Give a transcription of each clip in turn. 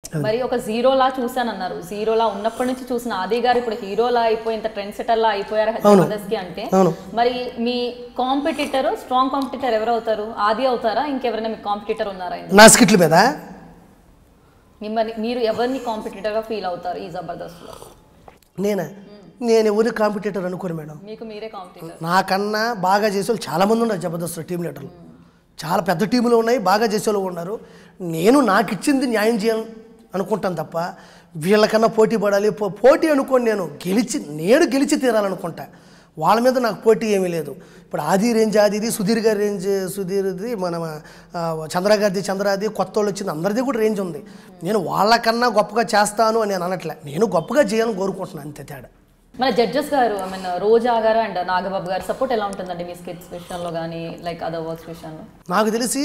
మరి ఒక జీరోలా చూసానన్నారు జీరోలా ఉన్నప్పటి నుంచి చూసిన ఆది గారు ఇప్పుడు హీరోలా అయిపోయి ఇంత ట్రెండ్ సెటర్లా అయిపోయారు జబర్దస్త్ కి అంటే అవును. మరి మీ కాంపిటీటర్ స్ట్రాంగ్ కాంపిటీటర్ ఎవరు అవుతారు ఆది అవుతారా ఇంకెవరైనా మీ కాంపిటీటర్ ఉన్నారా ఇందులో? నా స్కిట్ల మీద మిమ్మల్ని మీరు ఎవరిని కాంపిటీటర్ గా ఫీల్ అవుతారు ఈ జబర్దస్త్ లో నేనా నేను ఎవరిని కాంపిటేటర్ అనుకోను మేడం మీకు మీరే కాంపిటీటర్ నాకన్నా బాగా చేసే వాళ్ళు చాలామంది ఉన్నారు జబర్దస్త్ టీం లీడర్లు చాలా పెద్ద టీములు ఉన్నాయి బాగా చేసే వాళ్ళు ఉన్నారు నేను నాకు ఇచ్చింది న్యాయం చేయాలి అనుకుంటాను తప్ప వీళ్ళకన్నా పోటీ పడాలి పో- పోటీ అనుకోని నేను గెలిచి నేను గెలిచి తీరాలనుకుంటా వాళ్ళ మీద నాకు పోటీ ఏమీ లేదు ఇప్పుడు ఆది రేంజ్ ఆదిది సుధీర్ గారి రేంజ్ సుధీర్ది మన ఆ, చంద్ర గారిది చంద్రాది కొత్త వాళ్ళు వచ్చింది అందరిది కూడా రేంజ్ ఉంది నేను వాళ్ళకన్నా గొప్పగా చేస్తాను అని నేను అనట్లే నేను గొప్పగా చేయాలని కోరుకుంటున్నాను అంతే తేడా మన జడ్జెస్ గారు ఐ మీన్ రోజా గారు అండ్ నాగబాబు గారు సపోర్ట్ ఎలా ఉంటుందండి మీ స్కిట్స్ విషయంలో కానీ లైక్ అదర్ వర్క్స్ విషయంలో నాకు తెలిసి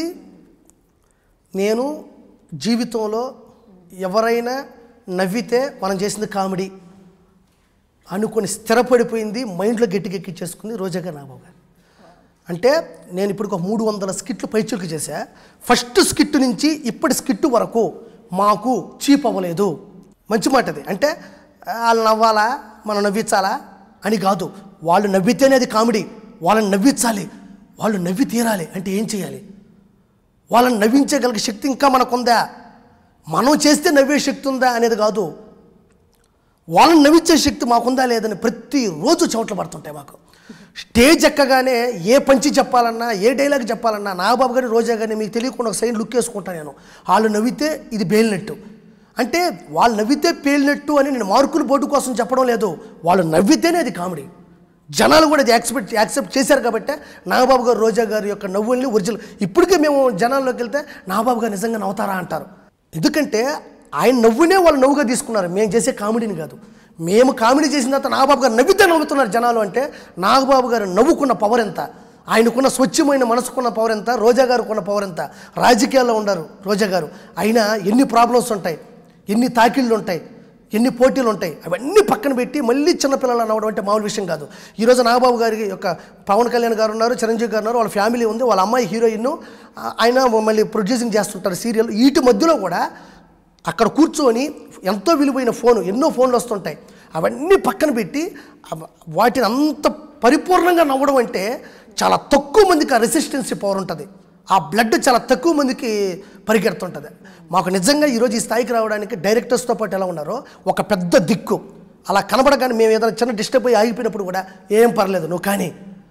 నేను జీవితంలో ఎవరైనా నవ్వితే మనం చేసింది కామెడీ అనుకొని స్థిరపడిపోయింది మైండ్లో గట్టిగెక్కిచ్చేసుకుంది రోజాగా నాగబాబు గారు అంటే నేను ఇప్పుడు ఒక మూడు వందల స్కిట్లు పైచులకు చేశా ఫస్ట్ స్కిట్ నుంచి ఇప్పటి స్కిట్ వరకు మాకు చీప్ అవ్వలేదు మంచి మాట అది అంటే వాళ్ళు నవ్వాలా మనం నవ్వించాలా అని కాదు వాళ్ళు నవ్వితేనే అది కామెడీ వాళ్ళని నవ్వించాలి వాళ్ళు నవ్వి తీరాలి అంటే ఏం చేయాలి వాళ్ళని నవ్వించగలిగే శక్తి ఇంకా మనకుందా మనం చేస్తే నవ్వే శక్తి ఉందా అనేది కాదు వాళ్ళని నవ్వించే శక్తి మాకుందా లేదని ప్రతిరోజు చెమటలు పడుతుంటాయి మాకు స్టేజ్ ఎక్కగానే ఏ పంచి చెప్పాలన్నా ఏ డైలాగ్ చెప్పాలన్నా నాగబాబు గారి రోజా గారిని మీకు తెలియకుండా ఒక సైడ్ లుక్ వేసుకుంటాను నేను వాళ్ళు నవ్వితే ఇది బేలినట్టు అంటే వాళ్ళు నవ్వితే పేలినట్టు అని నేను మార్కులు బోర్డు కోసం చెప్పడం లేదు వాళ్ళు నవ్వితేనే అది కామెడీ జనాలు కూడా అది యాక్సెప్ట్ యాక్సెప్ట్ చేశారు కాబట్టి నాగబాబు గారు రోజా గారి యొక్క నవ్వుల్ని ఒరిజినల్ ఇప్పటికే మేము జనాల్లోకి వెళ్తే నాగబాబు గారు నిజంగా నవ్వుతారా అంటారు ఎందుకంటే ఆయన నవ్వునే వాళ్ళు నవ్వుగా తీసుకున్నారు మేము చేసే కామెడీని కాదు మేము కామెడీ చేసిన తర్వాత నాగబాబు గారు నవ్వితే నవ్వుతున్నారు జనాలు అంటే నాగబాబు గారు నవ్వుకున్న పవర్ ఎంత ఆయనకున్న స్వచ్ఛమైన మనసుకున్న పవర్ ఎంత రోజా గారికి ఉన్న పవర్ ఎంత రాజకీయాల్లో ఉండరు రోజా గారు అయినా ఎన్ని ప్రాబ్లమ్స్ ఉంటాయి ఎన్ని తాకిళ్ళు ఉంటాయి ఎన్ని పోటీలు ఉంటాయి అవన్నీ పక్కన పెట్టి మళ్ళీ చిన్నపిల్లలు అనవడం అంటే మామూలు విషయం కాదు ఈరోజు నాగబాబు గారికి యొక్క పవన్ కళ్యాణ్ గారు ఉన్నారు చిరంజీవి గారు ఉన్నారు వాళ్ళ ఫ్యామిలీ ఉంది వాళ్ళ అమ్మాయి హీరోయిన్ ఆయన మళ్ళీ ప్రొడ్యూసింగ్ చేస్తుంటారు సీరియల్ వీటి మధ్యలో కూడా అక్కడ కూర్చొని ఎంతో విలువైన ఫోను ఎన్నో ఫోన్లు వస్తుంటాయి అవన్నీ పక్కన పెట్టి అవ- వాటిని అంత పరిపూర్ణంగా నవ్వడం అంటే చాలా తక్కువ మందికి ఆ రెసిస్టెన్సీ పవర్ ఉంటుంది ఆ బ్లడ్ చాలా తక్కువ మందికి పరిగెడుతుంటుంది మాకు నిజంగా ఈరోజు ఈ స్థాయికి రావడానికి డైరెక్టర్స్తో పాటు ఎలా ఉన్నారో ఒక పెద్ద దిక్కు అలా కనబడగానే మేము ఏదైనా చిన్న డిస్టర్బ్ అయ్యి ఆగిపోయినప్పుడు కూడా ఏం పర్లేదు నువ్వు కానీ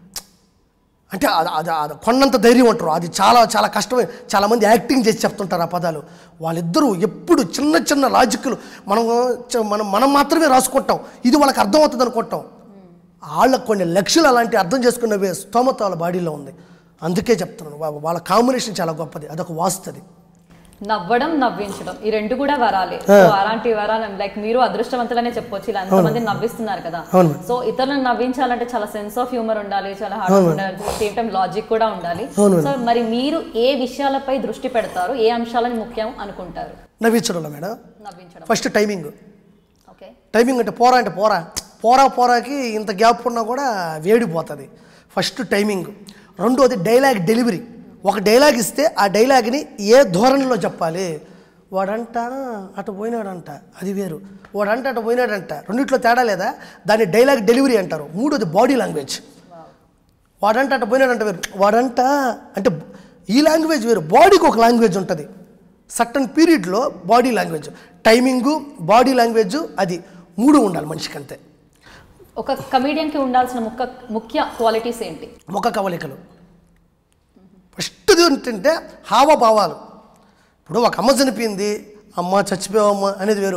అంటే అది అది అది కొన్నంత ధైర్యం ఉంటారు అది చాలా చాలా కష్టమే చాలామంది యాక్టింగ్ చేసి చెప్తుంటారు ఆ పదాలు వాళ్ళిద్దరూ ఎప్పుడు చిన్న చిన్న లాజిక్లు మనం చ- మనం మనం మాత్రమే రాసుకుంటాం ఇది వాళ్ళకి అర్థమవుతుంది అనుకుంటాం వాళ్ళకు కొన్ని లక్షలు అలాంటి అర్థం చేసుకున్నవే స్తోమత వాళ్ళ బాడీలో ఉంది అందుకే చెప్తున్నాను వా- వాళ్ళ కాంబినేషన్ చాలా గొప్పది అదొక వాస్తుంది నవ్వడం నవ్వించడం ఈ రెండు కూడా వరాలే సో అలాంటి వరాలు లైక్ మీరు అదృష్టవంతులనే చెప్పొచ్చు ఇలా ఎంతమంది నవ్విస్తున్నారు కదా అవును. సో ఇతరులను నవ్వించాలంటే చాలా సెన్స్ ఆఫ్ హ్యూమర్ ఉండాలి చాలా హార్డ్ ఉండాలి సేమ్ టైం లాజిక్ కూడా ఉండాలి అవును. సో మరి మీరు ఏ విషయాలపై దృష్టి పెడతారు ఏ అంశాలను ముఖ్యం అనుకుంటారు నవ్వించడంలో మేడం నవ్వించడం ఫస్ట్ టైమింగ్ ఓకే టైమింగ్ అంటే పోరా అంటే పోరా పోరా పోరాకి ఇంత గ్యాప్ ఉన్నా కూడా వేడిపోతుంది ఫస్ట్ టైమింగ్ రెండోది డైలాగ్ డెలివరీ ఒక డైలాగ్ ఇస్తే ఆ డైలాగ్ని ఏ ధోరణిలో చెప్పాలి వాడంట అటు పోయినాడంట అది వేరు వాడంట అటు పోయినాడంట రెండిట్లో తేడా లేదా దాన్ని డైలాగ్ డెలివరీ అంటారు మూడోది బాడీ లాంగ్వేజ్ వాడంట అటు పోయినాడంట వేరు వాడంట అంటే ఈ లాంగ్వేజ్ వేరు బాడీకి ఒక లాంగ్వేజ్ ఉంటుంది సర్టన్ పీరియడ్లో body language timing body language అది మూడు ఉండాలి మనిషికి అంతే ఒక కమీడియన్ కి ఉండాల్సిన ముఖ్య ముఖ్య క్వాలిటీస్ ఏంటి ముఖ కవలికలు ఫస్ట్ ఏంటంటే హావభావాలు ఇప్పుడు ఒక అమ్మ చనిపోయింది అమ్మ చచ్చిపోయావమ్మ అనేది వేరు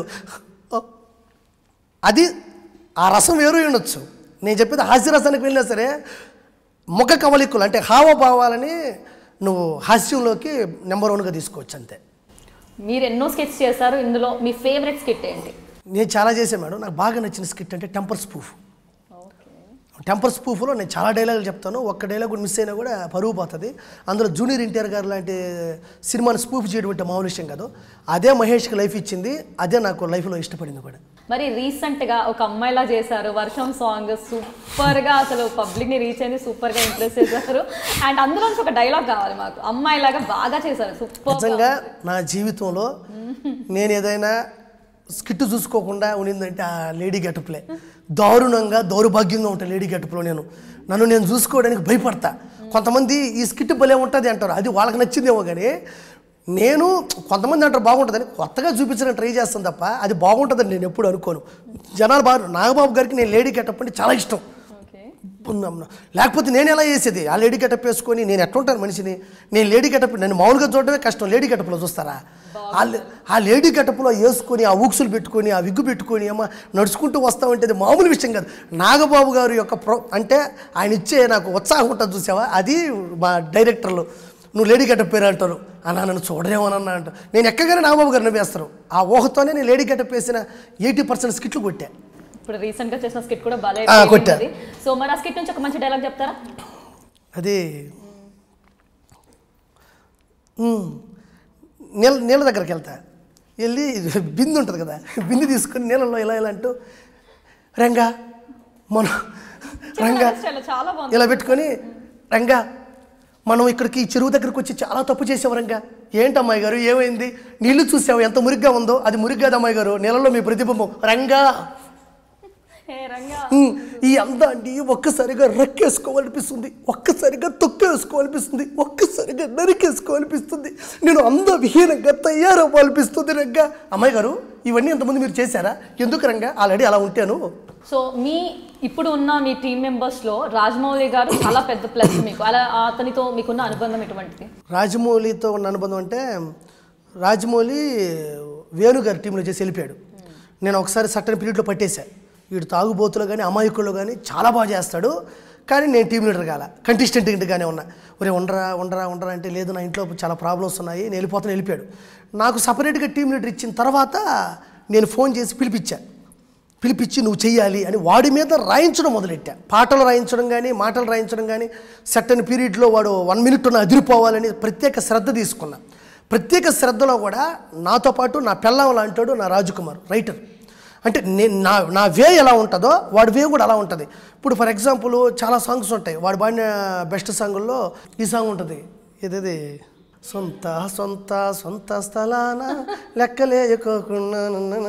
అది ఆ రసం వేరు అయి ఉండొచ్చు నేను చెప్పేది హాస్యరసానికి వెళ్ళినా సరే ముఖ కవలికలు అంటే హావభావాలని నువ్వు హాస్యంలోకి నెంబర్ వన్గా తీసుకోవచ్చు అంతే మీరు ఎన్నో స్కెచ్ చేశారు ఇందులో మీ ఫేవరెట్ స్కిట్ ఏంటి నేను చాలా చేశాను మేడం నాకు బాగా నచ్చిన స్కిట్ అంటే టెంపర్ స్పూఫ్ ఓకే టెంపర్ స్పూఫ్లో నేను చాలా డైలాగులు చెప్తాను ఒక్క డైలాగ్ కూడా మిస్ అయినా కూడా పరువు పోతుంది అందులో జూనియర్ ఎన్టీఆర్ గారు లాంటి సినిమాని స్పూఫ్ చేయడం అంటే మామూలు విషయం కాదు అదే మహేష్కి లైఫ్ ఇచ్చింది అదే నాకు లైఫ్లో ఇష్టపడింది కూడా మరి రీసెంట్ గా ఒక అమ్మాయిలా చేశారు వర్షం సాంగ్ సూపర్ గా అసలు పబ్లిక్ ని రీచ్ అయింది సూపర్ గా ఇంప్రెస్ చేశారు అండ్ అందులో నుంచి ఒక డైలాగ్ కావాలి మాకు అమ్మాయిలాగా బాగా చేశారు సూపర్ నిజంగా నా జీవితంలో నేను ఏదైనా స్కిట్ చూసుకోకుండా ఉండిందంటే ఆ లేడీ గెటప్లే దారుణంగా దౌర్భాగ్యంగా ఉంటాయి లేడీ గెటప్లో నేను నన్ను నేను చూసుకోవడానికి భయపడతా కొంతమంది ఈ స్కిట్ భలే ఉంటుంది అంటారు అది వాళ్ళకి నచ్చిందేమో కానీ నేను కొంతమంది అంటారు బాగుంటుందని కొత్తగా చూపించడానికి ట్రై చేస్తాను తప్ప అది బాగుంటుందని నేను ఎప్పుడు అనుకోను జనాలు బాగా నాగబాబు గారికి నేను లేడీ గెటప్ అంటే చాలా ఇష్టం ఓకే ఉన్నాం. లేకపోతే నేను ఎలా చేసేది ఆ లేడీ గెటప్ వేసుకొని నేను ఎట్లుంటాను మనిషిని నేను లేడీ గెటప్ నేను మామూలుగా చూడడమే కష్టం లేడీ గెటప్లో చూస్తారా ఆ లే- ఆ లేడీ గెటప్లో వేసుకొని ఆ ఊక్సులు పెట్టుకొని ఆ విగ్గు పెట్టుకొని ఏమో నడుచుకుంటూ వస్తామంటే అది మామూలు విషయం కాదు నాగబాబు గారు యొక్క ప్రో అంటే ఆయన ఇచ్చే నాకు ఉత్సాహం ఉంటుంది చూసావా అది మా డైరెక్టర్లు నువ్వు లేడీ గెటప్ పేరు అంటారు అన్నా నన్ను చూడరేమోనన్నా అంటారు నేను ఎక్కగానే నాగబాబు గారు నవ్వేస్తారు ఆ ఊహతోనే నేను లేడీ గెటప్ వేసిన ఎయిటీ పర్సెంట్ స్కిట్లు కొట్టా ఇప్పుడు రీసెంట్ గా చేసిన స్కిట్ కూడా భలే ఆ, కొట్టా. సో మరి ఆ స్కిట్ నుంచి ఒక మంచి డైలాగ్ చెప్తారా అది మ్మ్. నీళ్ళ నీళ్ళ దగ్గరికి వెళ్తా వెళ్ళి బిందు ఉంటుంది కదా బిందు తీసుకొని నీళ్ళలో ఇలా ఇలా అంటూ రంగా మనం రంగా చాలా చాలా బాగుంది ఇలా పెట్టుకొని రంగా మనం ఇక్కడికి ఈ చెరువు దగ్గరికి వచ్చి చాలా తప్పు చేసావు రంగా ఏంటి అమ్మాయి గారు ఏమైంది నీళ్లు చూసావు ఎంత మురిగ్గా ఉందో అది మురిగ్గాదు అమ్మాయి గారు నీళ్ళలో మీ ప్రతిబింబం రంగా ఏ రంగా ఉమ్, ఈ అందాన్ని ఒక్కసారిగా రక్కేసుకోవాలనిపిస్తుంది ఒక్కసారిగా తొక్కేసుకోవాలనిపిస్తుంది ఒక్కసారిగా నరికేసుకోవాలనిపిస్తుంది నేను అంద విహీనంగా తయారవ్వాలనిపిస్తుంది రంగా అమ్మాయి గారు ఇవన్నీ ఎంతమంది మీరు చేశారా ఎందుకు రంగా ఆల్రెడీ అలా ఉంటాను సో మీ ఇప్పుడు ఉన్న మీ టీం మెంబర్స్ లో రాజమౌళి గారు చాలా పెద్ద ప్లస్ మీకు అలా అతనితో మీకున్న అనుబంధం ఎటువంటిది రాజమౌళితో ఉన్న అనుబంధం అంటే రాజమౌళి వేణు గారి టీంలో చేసి వెళ్ళిపోయాడు నేను ఒకసారి సట్టని పీరియడ్లో పట్టేశా వీడు తాగుబోతులో కానీ అమాయకుల్లో కానీ చాలా బాగా చేస్తాడు కానీ నేను టీం లీడర్ కాల కంటెస్టెంట్గానే ఉన్నా ఒరే ఉండరా ఉండరా ఉండరా అంటే లేదు నా ఇంట్లో చాలా ప్రాబ్లమ్స్ ఉన్నాయి నేను వెళ్ళిపోతాను వెళ్ళిపోయాడు నాకు సపరేట్గా టీం లీడర్ ఇచ్చిన తర్వాత నేను ఫోన్ చేసి పిలిపించా పిలిపించి నువ్వు చెయ్యాలి అని వాడి మీద రాయించడం మొదలెట్టా పాటలు రాయించడం కానీ మాటలు రాయించడం కానీ సెట్టన్ పీరియడ్లో వాడు వన్ మినిట్ ఉన్న అదిరిపోవాలని ప్రత్యేక శ్రద్ధ తీసుకున్నా ప్రత్యేక శ్రద్ధలో కూడా నాతో పాటు నా పెళ్ళం లాంటాడు నా రాజకుమార్ రైటర్ అంటే నేను నా నా వే ఎలా ఉంటుందో వాడి వే కూడా అలా ఉంటుంది ఇప్పుడు ఫర్ ఎగ్జాంపుల్ చాలా సాంగ్స్ ఉంటాయి వాడు పాడిన బెస్ట్ సాంగుల్లో ఈ సాంగ్ ఉంటుంది ఏదేది సొంత సొంత సొంత స్థలాన లెక్కలేయకోకుండా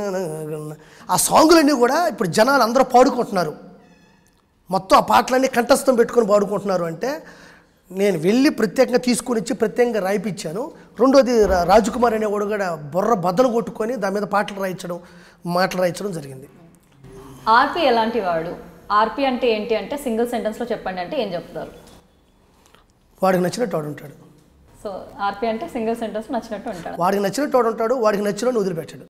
ఆ సాంగులన్నీ కూడా ఇప్పుడు జనాలు అందరూ పాడుకుంటున్నారు మొత్తం ఆ పాటలన్నీ కంఠస్థం పెట్టుకొని పాడుకుంటున్నారు అంటే నేను వెళ్ళి ప్రత్యేకంగా తీసుకొని వచ్చి ప్రత్యేకంగా రాయిపించాను రెండోది రా- రాజకుమార్ అనేవాడు కూడా బుర్ర బద్దలు కొట్టుకొని దాని మీద పాటలు రాయించడం మాటలు రాయించడం జరిగింది ఆర్పి ఎలాంటి వాడు ఆర్పి అంటే ఏంటి అంటే సింగిల్ సెంటెన్స్ లో చెప్పండి అంటే ఏం చెప్తారు వాడికి నచ్చినట్టు వాడు ఉంటాడు సో ఆర్పి అంటే సింగిల్ సెంటెన్స్ నచ్చినట్టు ఉంటాడు వాడికి నచ్చినట్టు వాడు ఉంటాడు వాడికి నచ్చినట్టు వదిలిపెట్టాడు